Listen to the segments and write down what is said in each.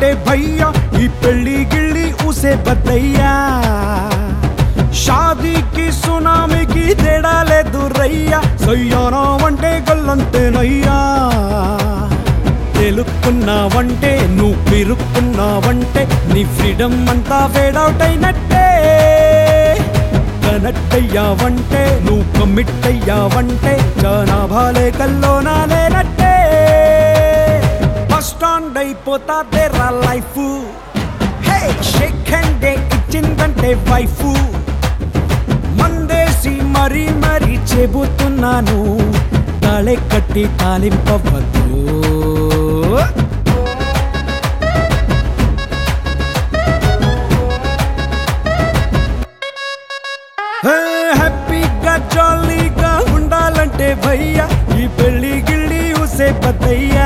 ఉండాలంటే భయ్యా ఈ పెళ్లి గిళ్ళి ఊసే బద్దయ్యా షాదీకి సునామీకి తేడా లేదు రయ్యా సయ్యానా అంటే గల్లంతేనయ్యా తెలుక్కున్నావంటే నువ్వు పిరుక్కున్నావంటే నీ ఫ్రీడమ్ అంతా ఫేడౌట్ అయినట్టే కనెక్ట్ అయ్యావంటే నువ్వు కమిట్ అయ్యావంటే జనాభాలే కల్లోనా లేనట్టే బస్ స్టాండ్ అయిపోతా తెరా లైఫ్ హే షేక్ హ్యాండ్ ఇచ్చిందంటే వైఫ్ మందేసి మరీ మరీ చెబుతున్నాను తాళే కట్టి తాలింపవద్దు హే, హ్యాపీగా జాలీగా ఉండాలంటే భయ్యా ఈ పెళ్లి గిళ్ళి ఊసే పద్దయ్యా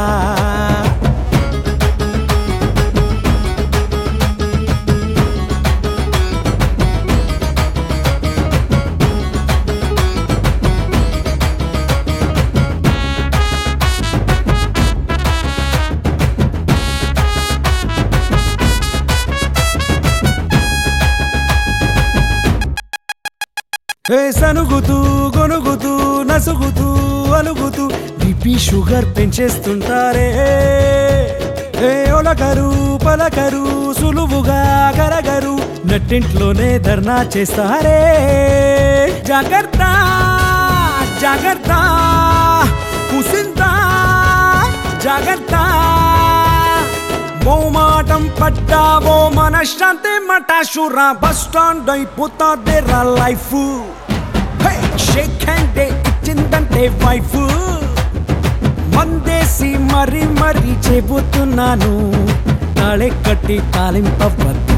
హే సనుగుతూ గొనుగుతూ నసుగుతూ అలుగుతూ బీపీ షుగర్ పెంచేస్తుంటారే హే ఒలకరు పలకరు సులువుగా కరగరు నట్టింట్లోనే ధర్నా చేస్తారే జాగ్రత్త జాగ్రత్త కుసిందా జాగ్రత్త మౌమాటం పడ్డావో మనశ్శాంతి మటాషురా బస్ స్టాండ్ అయిపోతాదేరా లైఫ్ షేక్ హ్యాండ్ ఇచ్చిందంటే వైఫ్ మందేసి మరి మరి చెబుతున్నాను తాళే కట్టి తాలింపవద్దు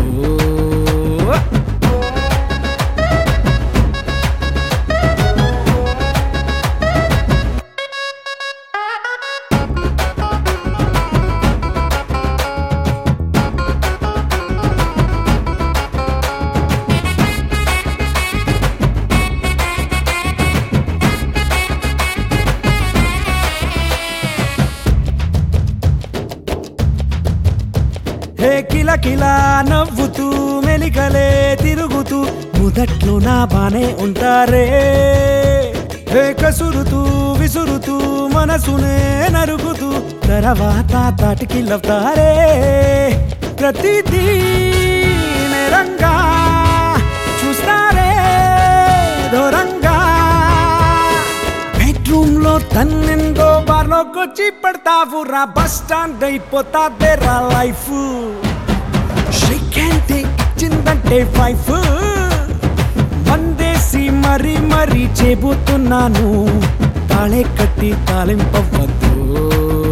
హే కిల కిల నవ్వుతూ మెలికలే తిరుగుతూ మొదట్లో నా బానే ఉంటారే హే కసురుతూ విసురుతూ మనసునే నరుగుతూ తర్వాత తాటికి లవ్తారే ప్రతిదీ నేరంగా చూస్తారే దూరంగా బెడ్రూమ్ లో తన్నెందో బార్లోకొచ్చి పడతావు రా బస్ స్టాండ్ అయిపోతాదేరా లైఫ్ షేక్ హ్యాండ్ ఇచ్చిందంటే వైఫ్ మందేసి మరి మరి చెబుతున్నాను తాళే కట్టి తాలింపవద్దు